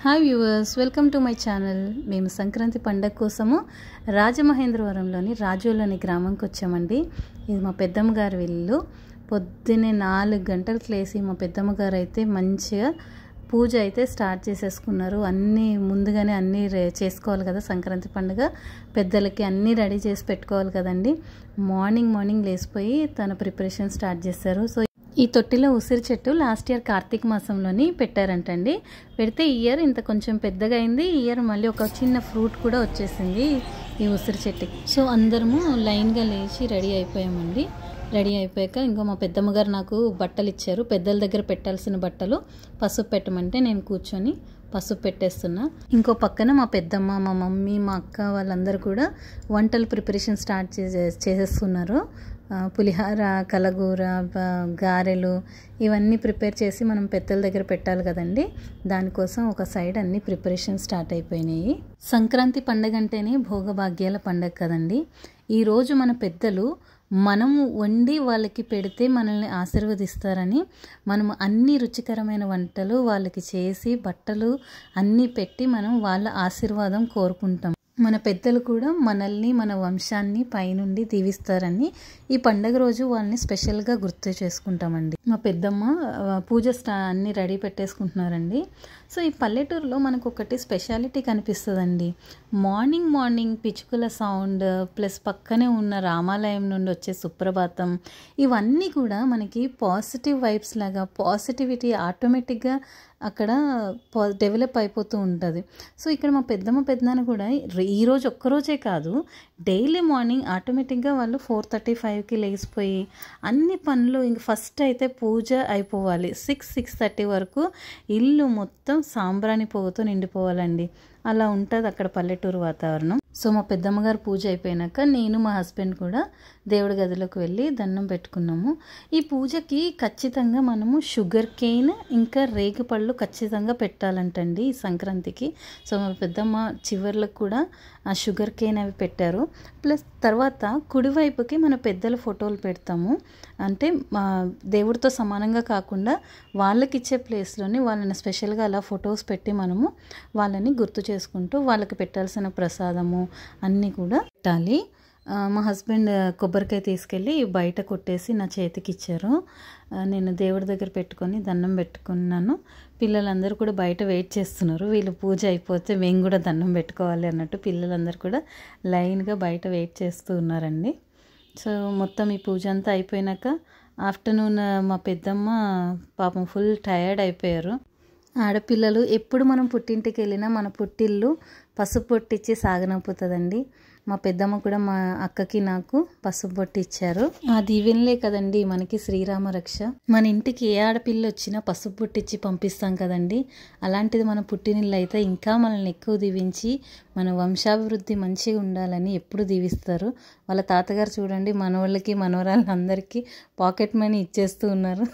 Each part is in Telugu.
hi viewers welcome to my channel మేము సంక్రాంతి పండగ కోసము రాజమహేంద్రవరంలోని రాజోలోని గ్రామంకి వచ్చామండి ఇది మా పెద్దమ్మ గారి ఇల్లు పొద్దున్నే నాలుగు గంటలకు లేసి మా పెద్దమ్మ గారు అయితే మంచిగా పూజ అయితే స్టార్ట్ చేసేసుకున్నారు అన్నీ ముందుగానే అన్నీ రే- చేసుకోవాలి కదా సంక్రాంతి పండుగ పెద్దలకి అన్నీ రెడీ చేసి పెట్టుకోవాలి కదండి మార్నింగ్ మార్నింగ్ లేసిపోయి తన ప్రిపరేషన్ స్టార్ట్ చేశారు సో ఈ తొట్టిలో ఉసిరి చెట్టు లాస్ట్ ఇయర్ కార్తీక మాసంలోని పెట్టారంటండి పెడితే ఈ ఇయర్ ఇంత కొంచెం పెద్దగా అయింది ఈ ఇయర్ మళ్ళీ ఒక చిన్న ఫ్రూట్ కూడా వచ్చేసింది ఈ ఉసిరి చెట్టుకి సో అందరము లైన్గా లేచి రెడీ అయిపోయామండి రెడీ అయిపోయాక ఇంకో మా పెద్దమ్మ గారు నాకు బట్టలు ఇచ్చారు పెద్దల దగ్గర పెట్టాల్సిన బట్టలు పసుపు పెట్టమంటే నేను కూర్చొని పసుపు పెట్టేస్తున్నా ఇంకో పక్కన మా పెద్దమ్మ మా మమ్మీ మా అక్క వాళ్ళందరూ కూడా వంటలు ప్రిపరేషన్ స్టార్ట్ చేసే చేసేస్తున్నారు ఆ, పులిహార కలగూర బ- గారెలు ఇవన్నీ ప్రిపేర్ చేసి మనం పెద్దల దగ్గర పెట్టాలి కదండి దానికోసం ఒక సైడ్ అన్ని ప్రిపరేషన్ స్టార్ట్ అయిపోయినాయి సంక్రాంతి పండగ అంటేనే భోగభాగ్యాల పండగ కదండి ఈరోజు మన పెద్దలు మనము వండి వాళ్ళకి పెడితే మనల్ని ఆశీర్వదిస్తారని మనము అన్ని రుచికరమైన వంటలు వాళ్ళకి చేసి బట్టలు అన్నీ పెట్టి మనం వాళ్ళ ఆశీర్వాదం కోరుకుంటాం మన పెద్దలు కూడా మనల్ని మన వంశాన్ని పైనుండి దీవిస్తారని ఈ పండగ రోజు వాళ్ళని స్పెషల్గా గుర్తు చేసుకుంటామండి మా పెద్దమ్మ ఆ, పూజ స్టా అన్ని రెడీ పెట్టేసుకుంటున్నారండి సో ఈ పల్లెటూరులో మనకు ఒకటి స్పెషాలిటీ కనిపిస్తుందండి మార్నింగ్ మార్నింగ్ పిచ్చుకల సౌండ్ ప్లస్ పక్కనే ఉన్న రామాలయం నుండి వచ్చే సుప్రభాతం ఇవన్నీ కూడా మనకి పాజిటివ్ వైబ్స్ లాగా పాజిటివిటీ ఆటోమేటిక్గా అక్కడ పా డెవలప్ అయిపోతూ ఉంటుంది సో ఇక్కడ మా పెద్దమ్మ పెద్దనాన్న కూడా ర- ఈ రోజు ఒక్కరోజే కాదు డైలీ మార్నింగ్ ఆటోమేటిక్గా వాళ్ళు ఫోర్ థర్టీ ఫైవ్కి లేచిపోయి అన్ని పనులు ఇంక ఫస్ట్ అయితే పూజ అయిపోవాలి సిక్స్ సిక్స్ థర్టీ వరకు ఇల్లు మొత్తం సాంబ్రాణి పొగతో నిండిపోవాలండి అలా ఉంటుంది అక్కడ పల్లెటూరు వాతావరణం సో మా పెద్దమ్మ గారు పూజ అయిపోయినాక నేను మా హస్బెండ్ కూడా దేవుడి గదిలోకి వెళ్ళి దండం పెట్టుకున్నాము ఈ పూజకి ఖచ్చితంగా మనము షుగర్ కేన్ ఇంకా రేగిపళ్ళు ఖచ్చితంగా పెట్టాలంటండి ఈ సంక్రాంతికి సో మా పెద్దమ్మ చివర్లకు కూడా ఆ షుగర్ కేన్ అవి పెట్టారు ప్లస్ తర్వాత కుడివైపుకి మన పెద్దల ఫోటోలు పెడతాము అంటే మా దేవుడితో సమానంగా కాకుండా వాళ్ళకి ఇచ్చే ప్లేస్లోని వాళ్ళని స్పెషల్గా అలా ఫొటోస్ పెట్టి మనము వాళ్ళని గుర్తు చేసుకుంటూ వాళ్ళకి పెట్టాల్సిన ప్రసాదము అన్నీ కూడా పెట్టాలి ఆ, మా హస్బెండ్ కొబ్బరికాయ తీసుకెళ్ళి బయట కొట్టేసి నా చేతికి ఇచ్చారు ఆ, నేను దేవుడి దగ్గర పెట్టుకొని దండం పెట్టుకున్నాను పిల్లలందరూ కూడా బయట వెయిట్ చేస్తున్నారు వీళ్ళు పూజ అయిపోతే మేము కూడా దండం పెట్టుకోవాలి అన్నట్టు పిల్లలందరూ కూడా లైన్గా బయట వెయిట్ చేస్తూ ఉన్నారండి సో మొత్తం ఈ పూజ అంతా అయిపోయినాక ఆఫ్టర్నూన్ మా పెద్దమ్మ పాపం ఫుల్ టయర్డ్ అయిపోయారు ఆడపిల్లలు ఎప్పుడు మనం పుట్టింటికి వెళ్ళినా మన పుట్టిల్లు పసుపు పొట్టిచ్చి సాగనంపుతుందండి మా పెద్దమ్మ కూడా మా అక్కకి నాకు పసుపు పొట్టి ఇచ్చారు ఆ దీవెనలే కదండి మనకి శ్రీరామ రక్ష మన ఇంటికి ఏ ఆడపిల్ల వచ్చినా పసుపు పొట్టిచ్చి పంపిస్తాం కదండి అలాంటిది మన పుట్టినిల్లు అయితే ఇంకా మనల్ని ఎక్కువ దీవించి మన వంశాభివృద్ధి మంచిగా ఉండాలని ఎప్పుడు దీవిస్తారు వాళ్ళ తాతగారు చూడండి మనవాళ్ళకి మనవరాళ్ళందరికీ పాకెట్ మనీ ఇచ్చేస్తూ ఉన్నారు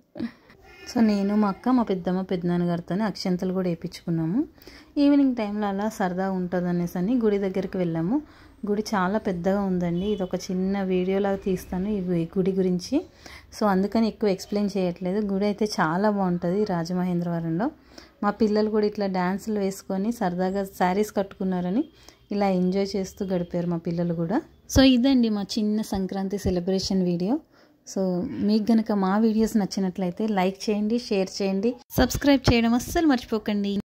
సో నేను మా అక్క మా పెద్దమ్మ పెద్దనాన్నగారితో అక్షంతలు కూడా వేయించుకున్నాము ఈవినింగ్ టైంలో అలా సరదా ఉంటుంది అనేసి అని గుడి దగ్గరికి వెళ్ళాము గుడి చాలా పెద్దగా ఉందండి ఇది ఒక చిన్న వీడియోలాగా తీస్తాను ఈ గు- ఈ గుడి గురించి సో అందుకని ఎక్కువ ఎక్స్ప్లెయిన్ చేయట్లేదు గుడి అయితే చాలా బాగుంటుంది రాజమహేంద్రవరంలో మా పిల్లలు కూడా ఇట్లా డ్యాన్సులు వేసుకొని సరదాగా శారీస్ కట్టుకున్నారని ఇలా ఎంజాయ్ చేస్తూ గడిపారు మా పిల్లలు కూడా సో ఇదండి మా చిన్న సంక్రాంతి సెలబ్రేషన్ వీడియో సో మీకు గనక మా వీడియోస్ నచ్చినట్లయితే లైక్ చేయండి షేర్ చేయండి సబ్స్క్రైబ్ చేయడం అస్సలు మర్చిపోకండి